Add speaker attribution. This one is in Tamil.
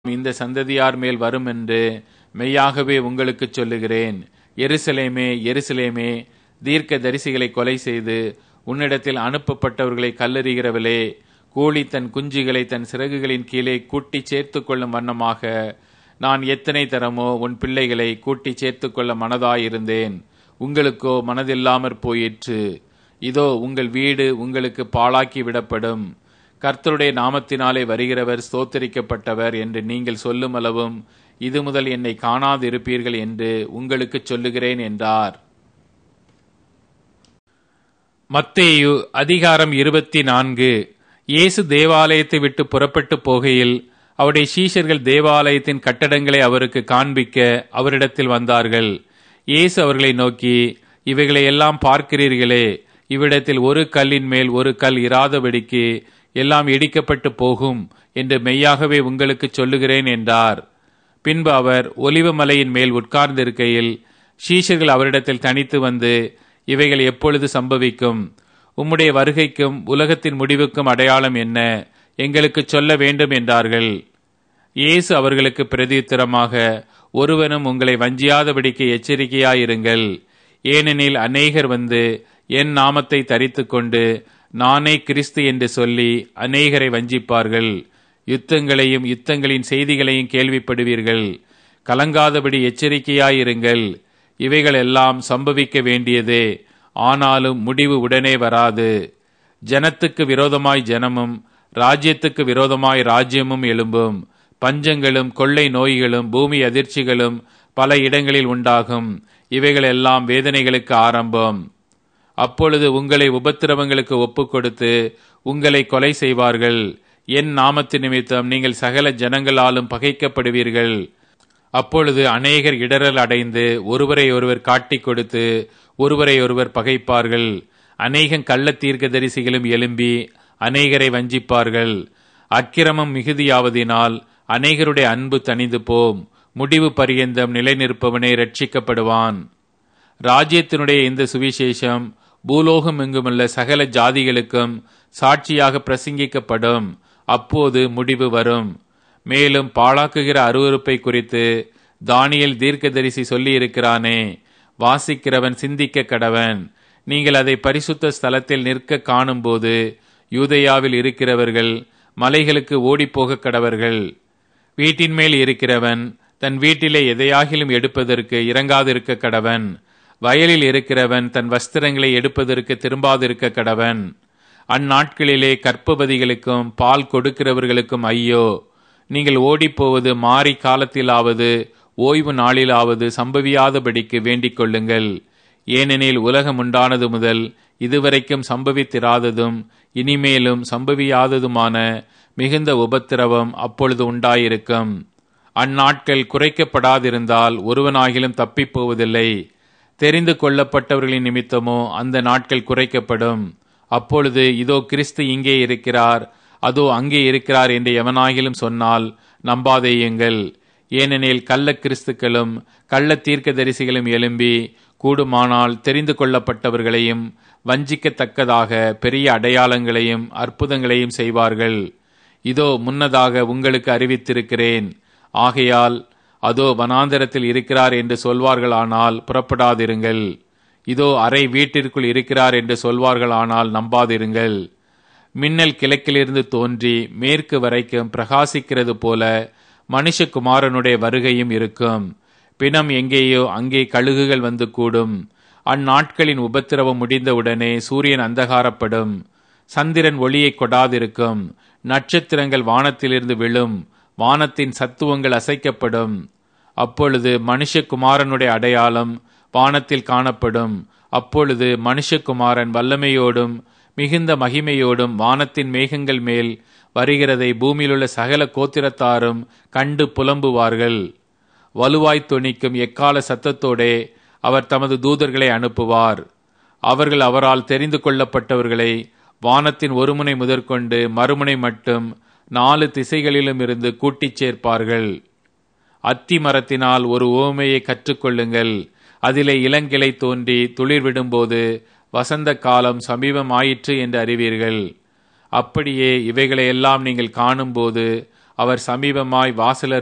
Speaker 1: இந்த சந்ததியார் மேல் வரும் என்று மெய்யாகவே உங்களுக்குச் சொல்லுகிறேன் எருசலேமே எருசலேமே தீர்க்க தரிசிகளை கொலை செய்து உன்னிடத்தில் அனுப்பப்பட்டவர்களை கல்லறிகிறவளே கூலி தன் குஞ்சுகளை தன் சிறகுகளின் கீழே கூட்டிச் சேர்த்துக் கொள்ளும் வண்ணமாக நான் எத்தனை தரமோ உன் பிள்ளைகளை கூட்டிச் சேர்த்துக் கொள்ள மனதாயிருந்தேன் உங்களுக்கோ மனதில்லாமற் போயிற்று இதோ உங்கள் வீடு உங்களுக்கு பாழாக்கி விடப்படும் கர்த்தருடைய நாமத்தினாலே வருகிறவர் ஸ்தோத்தரிக்கப்பட்டவர் என்று நீங்கள் சொல்லும் அளவும் இது முதல் என்னை காணாதிருப்பீர்கள் என்று உங்களுக்கு சொல்லுகிறேன் என்றார் மத்தேயு அதிகாரம் இருபத்தி நான்கு இயேசு தேவாலயத்தை விட்டு புறப்பட்டு போகையில் அவருடைய சீஷர்கள் தேவாலயத்தின் கட்டடங்களை அவருக்கு காண்பிக்க அவரிடத்தில் வந்தார்கள் இயேசு அவர்களை நோக்கி இவைகளை எல்லாம் பார்க்கிறீர்களே இவ்விடத்தில் ஒரு கல்லின் மேல் ஒரு கல் இராதபடிக்கு எல்லாம் இடிக்கப்பட்டு போகும் என்று மெய்யாகவே உங்களுக்கு சொல்லுகிறேன் என்றார் பின்பு அவர் ஒலிவ மலையின் மேல் உட்கார்ந்திருக்கையில் சீஷர்கள் அவரிடத்தில் தனித்து வந்து இவைகள் எப்பொழுது சம்பவிக்கும் உம்முடைய வருகைக்கும் உலகத்தின் முடிவுக்கும் அடையாளம் என்ன எங்களுக்கு சொல்ல வேண்டும் என்றார்கள் இயேசு அவர்களுக்கு பிரதியுத்தரமாக ஒருவனும் உங்களை வஞ்சியாதபடிக்கு எச்சரிக்கையாயிருங்கள் ஏனெனில் அநேகர் வந்து என் நாமத்தை தரித்து கொண்டு நானே கிறிஸ்து என்று சொல்லி அநேகரை வஞ்சிப்பார்கள் யுத்தங்களையும் யுத்தங்களின் செய்திகளையும் கேள்விப்படுவீர்கள் கலங்காதபடி எச்சரிக்கையாயிருங்கள் இவைகள் எல்லாம் சம்பவிக்க வேண்டியதே ஆனாலும் முடிவு உடனே வராது ஜனத்துக்கு விரோதமாய் ஜனமும் ராஜ்யத்துக்கு விரோதமாய் ராஜ்யமும் எழும்பும் பஞ்சங்களும் கொள்ளை நோய்களும் பூமி அதிர்ச்சிகளும் பல இடங்களில் உண்டாகும் இவைகள் எல்லாம் வேதனைகளுக்கு ஆரம்பம் அப்பொழுது உங்களை உபத்திரவங்களுக்கு ஒப்புக் கொடுத்து உங்களை கொலை செய்வார்கள் என் நாமத்து நிமித்தம் நீங்கள் சகல ஜனங்களாலும் பகைக்கப்படுவீர்கள் அப்பொழுது அநேகர் இடரல் அடைந்து ஒருவரை ஒருவர் காட்டிக் கொடுத்து ஒருவரை ஒருவர் பகைப்பார்கள் அநேகம் கள்ள தீர்க்கதரிசிகளும் எழும்பி அநேகரை வஞ்சிப்பார்கள் அக்கிரமம் மிகுதியாவதினால் அநேகருடைய அன்பு தணிந்து போம் முடிவு பரியந்தம் நிலை நிற்பவனே ரட்சிக்கப்படுவான் ராஜ்யத்தினுடைய இந்த சுவிசேஷம் பூலோகம் எங்குமுள்ள சகல ஜாதிகளுக்கும் சாட்சியாக பிரசங்கிக்கப்படும் அப்போது முடிவு வரும் மேலும் பாழாக்குகிற அருவறுப்பை குறித்து தானியல் தீர்க்கதரிசி சொல்லி இருக்கிறானே வாசிக்கிறவன் சிந்திக்க கடவன் நீங்கள் அதை பரிசுத்த ஸ்தலத்தில் நிற்க காணும்போது யூதயாவில் இருக்கிறவர்கள் மலைகளுக்கு ஓடிப்போக கடவர்கள் வீட்டின் மேல் இருக்கிறவன் தன் வீட்டிலே எதையாகிலும் எடுப்பதற்கு இறங்காதிருக்க கடவன் வயலில் இருக்கிறவன் தன் வஸ்திரங்களை எடுப்பதற்கு திரும்பாதிருக்க கடவன் அந்நாட்களிலே கற்பவதிகளுக்கும் பால் கொடுக்கிறவர்களுக்கும் ஐயோ நீங்கள் ஓடிப்போவது மாறி காலத்திலாவது ஓய்வு நாளிலாவது சம்பவியாதபடிக்கு வேண்டிக் கொள்ளுங்கள் ஏனெனில் உலகம் உண்டானது முதல் இதுவரைக்கும் சம்பவித்திராததும் இனிமேலும் சம்பவியாததுமான மிகுந்த உபத்திரவம் அப்பொழுது உண்டாயிருக்கும் அந்நாட்கள் குறைக்கப்படாதிருந்தால் ஒருவனாகிலும் தப்பிப்போவதில்லை தெரிந்து கொள்ளப்பட்டவர்களின் நிமித்தமோ அந்த நாட்கள் குறைக்கப்படும் அப்பொழுது இதோ கிறிஸ்து இங்கே இருக்கிறார் அதோ அங்கே இருக்கிறார் என்று எவனாகிலும் சொன்னால் நம்பாதேயுங்கள் ஏனெனில் கள்ள கிறிஸ்துக்களும் கள்ள தீர்க்க தரிசிகளும் எழும்பி கூடுமானால் தெரிந்து கொள்ளப்பட்டவர்களையும் வஞ்சிக்கத்தக்கதாக பெரிய அடையாளங்களையும் அற்புதங்களையும் செய்வார்கள் இதோ முன்னதாக உங்களுக்கு அறிவித்திருக்கிறேன் ஆகையால் அதோ வனாந்தரத்தில் இருக்கிறார் என்று சொல்வார்களானால் புறப்படாதிருங்கள் இதோ அறை வீட்டிற்குள் இருக்கிறார் என்று சொல்வார்களானால் நம்பாதிருங்கள் மின்னல் கிழக்கிலிருந்து தோன்றி மேற்கு வரைக்கும் பிரகாசிக்கிறது போல மனுஷகுமாரனுடைய வருகையும் இருக்கும் பிணம் எங்கேயோ அங்கே கழுகுகள் வந்து கூடும் அந்நாட்களின் உபத்திரவம் முடிந்தவுடனே சூரியன் அந்தகாரப்படும் சந்திரன் ஒளியை கொடாதிருக்கும் நட்சத்திரங்கள் வானத்திலிருந்து விழும் வானத்தின் சத்துவங்கள் அசைக்கப்படும் அப்பொழுது மனுஷகுமாரனுடைய அடையாளம் வானத்தில் காணப்படும் அப்பொழுது மனுஷகுமாரன் வல்லமையோடும் மிகுந்த மகிமையோடும் வானத்தின் மேகங்கள் மேல் வருகிறதை பூமியிலுள்ள சகல கோத்திரத்தாரும் கண்டு புலம்புவார்கள் வலுவாய் தொனிக்கும் எக்கால சத்தத்தோடே அவர் தமது தூதர்களை அனுப்புவார் அவர்கள் அவரால் தெரிந்து கொள்ளப்பட்டவர்களை வானத்தின் ஒருமுனை முதற்கொண்டு மறுமுனை மட்டும் நாலு திசைகளிலும் இருந்து கூட்டிச் சேர்ப்பார்கள் அத்தி மரத்தினால் ஒரு ஓமையை கற்றுக்கொள்ளுங்கள் அதிலே இளங்கிளை தோன்றி துளிர் விடும்போது வசந்த காலம் சமீபமாயிற்று என்று அறிவீர்கள் அப்படியே இவைகளை எல்லாம் நீங்கள் காணும்போது அவர் சமீபமாய் வாசலர்